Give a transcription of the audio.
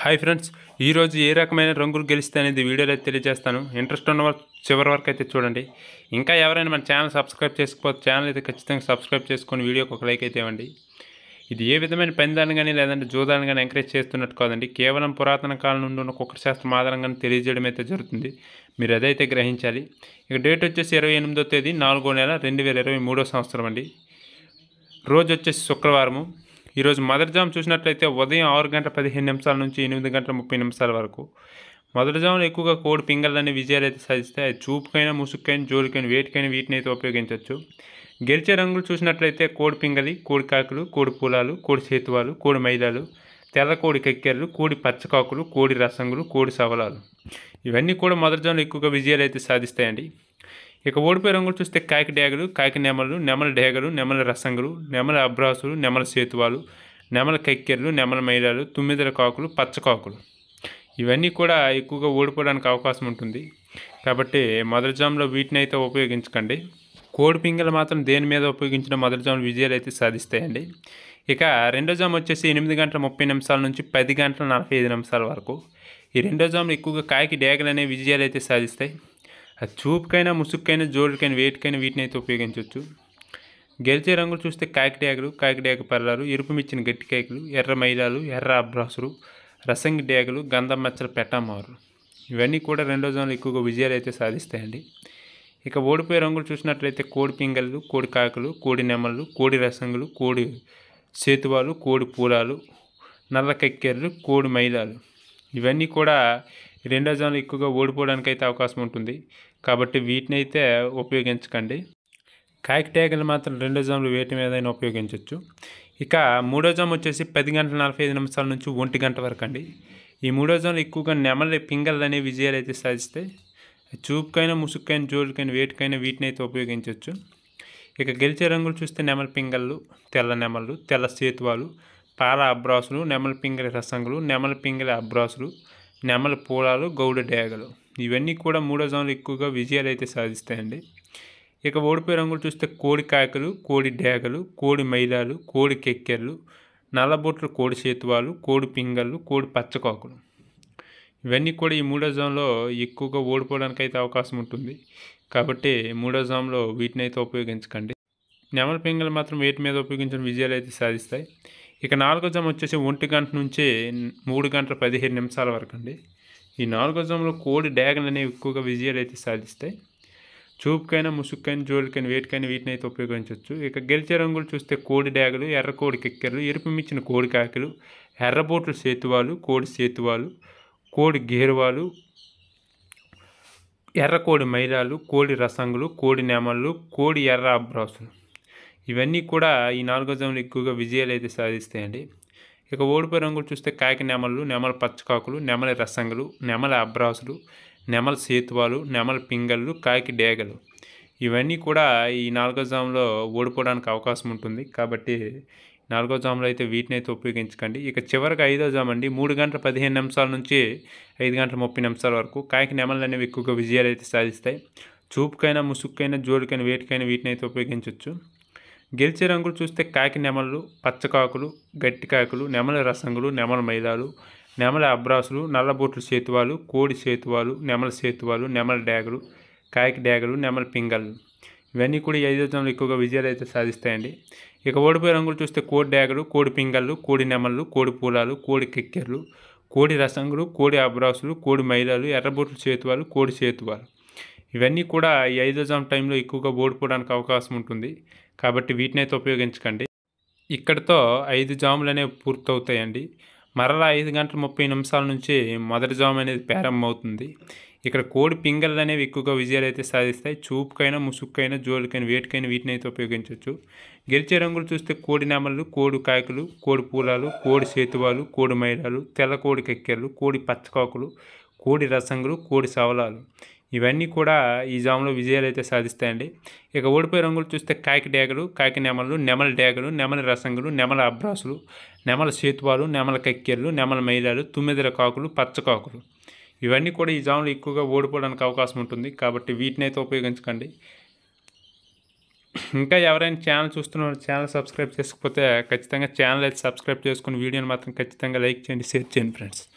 hi friends ఈరోజు ఏ రకమైన రంగులు గెలిస్తే అనేది వీడియోలో అయితే తెలియజేస్తాను ఇంట్రెస్ట్ ఉన్న వాళ్ళు చివరి వరకు అయితే చూడండి ఇంకా ఎవరైనా మన ఛానల్ సబ్స్క్రైబ్ చేసుకోకపోతే ఛానల్ అయితే ఖచ్చితంగా సబ్స్క్రైబ్ చేసుకొని వీడియోకి ఒక లైక్ అయితే ఇవ్వండి ఇది ఏ విధమైన పెందాన్ని కానీ లేదంటే జూదాన్ని కానీ ఎంకరేజ్ చేస్తున్నట్టు కాదండి కేవలం పురాతన కాలం నుండి ఉన్న కుక్కర శాస్త్రం ఆధారంగా తెలియజేయడం అయితే జరుగుతుంది మీరు అదైతే గ్రహించాలి ఇక డేట్ వచ్చేసి ఇరవై ఎనిమిదో తేదీ నాలుగో నెల రెండు వేల ఇరవై మూడో సంవత్సరం అండి రోజు వచ్చేసి శుక్రవారము ఈరోజు మొదటి జాము చూసినట్లయితే ఉదయం ఆరు గంటల పదిహేను నిమిషాల నుంచి ఎనిమిది గంటల ముప్పై నిమిషాల వరకు మొదటి జాములో ఎక్కువగా కోడి పింగళ్ళని విజయాలు అయితే సాధిస్తాయి అది చూపుకైనా ముసుక్కైనా జోలికైనా వేటికైనా వీటిని అయితే ఉపయోగించవచ్చు గెలిచే రంగులు చూసినట్లయితే కోడి పింగలి కోడి కాకులు కోడి పూలాలు కోడి సేతువాలు కోడి మైదాలు తెల్ల కోడి కక్కెరలు కోడి పచ్చకాకులు కోడి రసంగులు కోడి సవలాలు ఇవన్నీ కూడా మొదటి జాములో ఎక్కువగా విజయాలు అయితే సాధిస్తాయండి ఇక ఓడిపోయే రంగులు చూస్తే కాకి డేగలు కాకి నెమలు నెమల డేగలు నెమల రసంగులు నెమల అబ్రాసులు నెమల సేతువాలు నెమల కక్కెరలు నెమల మైలాలు తుమ్మిదల కాకులు పచ్చకాకులు ఇవన్నీ కూడా ఎక్కువగా ఓడిపోవడానికి అవకాశం ఉంటుంది కాబట్టి మొదటి జామ్లో వీటిని అయితే ఉపయోగించకండి కోడి పింగలు మాత్రం దేని మీద ఉపయోగించిన మొదటి జాములు విజయాలు అయితే సాధిస్తాయండి ఇక రెండో జామ్ వచ్చేసి ఎనిమిది గంటల ముప్పై నిమిషాల నుంచి పది గంటల నలభై ఐదు నిమిషాల వరకు ఈ రెండో జాములు ఎక్కువగా కాకి డేగలు అనే విజయాలు అయితే సాధిస్తాయి అది చూపుకైనా ముసుక్కైనా జోడుకైనా వేటికైనా వీటిని అయితే ఉపయోగించవచ్చు గెలిచే రంగులు చూస్తే కాకిడేగలు కాకిడేగ పర్లాలు ఎరుపు మిచ్చిన గట్టి కేకులు ఎర్ర మైలాలు ఎర్ర అబ్రాసులు రసంగి డేగలు గంధం మచ్చల పెట్టమారు ఇవన్నీ కూడా రెండో జోన్లు ఎక్కువగా విజయాలు అయితే సాధిస్తాయండి ఇక ఓడిపోయే రంగులు చూసినట్లయితే కోడి పింగళ్ళు కోడి కాకులు కోడి నెమళ్ళు కోడి రసంగులు కోడి సేతువాలు కోడి పూలాలు నల్ల కక్కెరలు కోడి మైలాలు ఇవన్నీ కూడా రెండో జోన్లు ఎక్కువగా ఓడిపోవడానికి అయితే అవకాశం ఉంటుంది కాబట్టి వీటిని అయితే ఉపయోగించకండి కాకిటేగలు మాత్రం రెండో జాములు వేటి మీదైనా ఉపయోగించవచ్చు ఇక మూడో జాము వచ్చేసి పది గంటల నలభై ఐదు నిమిషాల నుంచి ఒంటి గంట వరకు అండి ఈ మూడో జాములు ఎక్కువగా నెమలి పింగళ్ళు అనే విజయాలు అయితే సాధిస్తాయి చూపుకైనా ముసుక్కైనా జోలికైనా వేటికైనా వీటిని అయితే ఉపయోగించవచ్చు ఇక గెలిచే రంగులు చూస్తే నెమల పింగళ్ళు తెల్ల నెమళ్ళు తెల్ల సేతువాలు పాల అబ్రాసులు నెమల పింగళి రసంగులు నెమల పింగళి అబ్రాసులు నెమల పూలాలు గౌడ డేగలు ఇవన్నీ కూడా మూడో జాములు ఎక్కువగా విజయాలు అయితే సాధిస్తాయండి ఇక ఓడిపోయే రంగులు చూస్తే కోడి కాయకలు కోడి డేగలు కోడి మైలాలు కోడి కెక్కెర్లు నల్లబొట్లు కోడి సేతువాలు కోడి పింగళ్ళు కోడి పచ్చకాకులు ఇవన్నీ కూడా ఈ మూడో జామ్లో ఎక్కువగా ఓడిపోవడానికి అయితే అవకాశం ఉంటుంది కాబట్టి మూడో జామ్లో వీటిని అయితే ఉపయోగించకండి నెమల పింగలు మాత్రం వేటి మీద ఉపయోగించిన విజయాలు అయితే సాధిస్తాయి ఇక నాలుగో జామ్ వచ్చేసి ఒంటి గంట నుంచి మూడు గంటల పదిహేను నిమిషాల వరకు అండి ఈ నాలుగో జామ్లో కోడి డ్యాగన్ అనేవి ఎక్కువగా విజయాలు అయితే సాధిస్తాయి చూపుకైనా ముసుక్కైనా జోలికైనా వేటికైనా వీటిని అయితే ఉపయోగించవచ్చు ఇక గెలిచే రంగులు చూస్తే కోడి డ్యాగలు ఎర్ర కోడి కెక్కెరలు ఎరుపు మిచ్చిన కోడి కాకులు ఎర్రబోట్లు సేతువాలు కోడి సేతువాలు కోడి గేరువాలు ఎర్ర కోడి మైలాలు కోడి రసంగులు కోడి నెమళ్ళు కోడి ఎర్ర అబ్రాసులు ఇవన్నీ కూడా ఈ నాలుగో జోన్లు ఎక్కువగా విజయాలు అయితే సాధిస్తాయండి ఇక ఓడిపోయే రంగులు చూస్తే కాకి నెమళ్ళు నెమల పచ్చకాకులు నెమల రసంగులు నెమల అబ్రాసులు నెమల సేతువాలు నెమల పింగళ్ళు కాకి డేగలు ఇవన్నీ కూడా ఈ నాలుగో జామ్లో ఓడిపోవడానికి అవకాశం ఉంటుంది కాబట్టి నాలుగో జామ్లో అయితే వీటిని అయితే ఉపయోగించకండి ఇక చివరికి ఐదో జామ్ అండి మూడు గంటల పదిహేను నిమిషాల నుంచి ఐదు గంటల ముప్పై నిమిషాల వరకు కాకి నెమలు అనేవి ఎక్కువగా విజయాలు అయితే సాధిస్తాయి చూపుకైనా ముసుక్కైనా జోడికైనా వేటికైనా వీటిని అయితే ఉపయోగించవచ్చు గెలిచే రంగులు చూస్తే కాకి నెమళ్ళు పచ్చకాకులు గట్టి కాకులు నెమల రసంగులు నెమల మైదాలు నెమల అబ్రాసులు నల్లబొట్లు సేతువాలు కోడి సేతువాలు నెమల సేతువాలు నెమల డ్యాగలు కాకి డ్యాగలు నెమల పింగళ్ళు ఇవన్నీ కూడా ఈ ఐదో జనంలో ఎక్కువగా విజయాలు అయితే సాధిస్తాయండి ఇక ఓడిపోయే రంగులు చూస్తే కోడి డ్యాగలు కోడి పింగళ్ళు కోడి నెమళ్ళు కోడి పూలాలు కోడి కెక్కెర్లు కోడి రసంగులు కోడి అబ్రాసులు కోడి మైలాలు ఎర్రబొట్లు సేతువాలు కోడి సేతువాలు ఇవన్నీ కూడా ఈ ఐదో జామ్ టైంలో ఎక్కువగా ఓడిపోవడానికి అవకాశం ఉంటుంది కాబట్టి వీటిని అయితే ఉపయోగించకండి ఇక్కడితో ఐదు జాములు అనేవి పూర్తవుతాయండి మరలా ఐదు గంటల ముప్పై నిమిషాల నుంచి మొదటి జామ్ అనేది ప్రారంభమవుతుంది ఇక్కడ కోడి పింగళ్ళు అనేవి ఎక్కువగా విజయాలు అయితే సాధిస్తాయి చూపుకైనా ముసుక్కైనా జోలికైనా వేటికైనా వీటిని అయితే ఉపయోగించవచ్చు గెలిచే రంగులు చూస్తే కోడి నెమళ్ళు కోడి కాయకులు కోడి పూలాలు కోడి సేతువాలు కోడి మైలాలు తెల్ల కోడి కెక్కెరలు కోడి పచ్చకాకులు కోడి రసంగులు కోడి సవలాలు ఇవన్నీ కూడా ఈ జామ్లో విజయాలు అయితే సాధిస్తాయండి ఇక ఓడిపోయే రంగులు చూస్తే కాకి డేగలు కాకి నెమలు నెమల డేగలు నెమల రసంగులు నెమల అబ్రాసులు నెమల సేతువాలు నెమల కక్కెర్లు నెమల మైలాలు తుమ్మిదల కాకులు పచ్చకాకులు ఇవన్నీ కూడా ఈ జామ్లో ఎక్కువగా ఓడిపోవడానికి అవకాశం ఉంటుంది కాబట్టి వీటిని అయితే ఉపయోగించకండి ఇంకా ఎవరైనా ఛానల్ చూస్తున్న ఛానల్ సబ్స్క్రైబ్ చేసుకోకపోతే ఖచ్చితంగా ఛానల్ అయితే సబ్స్క్రైబ్ చేసుకుని వీడియోని మాత్రం ఖచ్చితంగా లైక్ చేయండి షేర్ చేయండి ఫ్రెండ్స్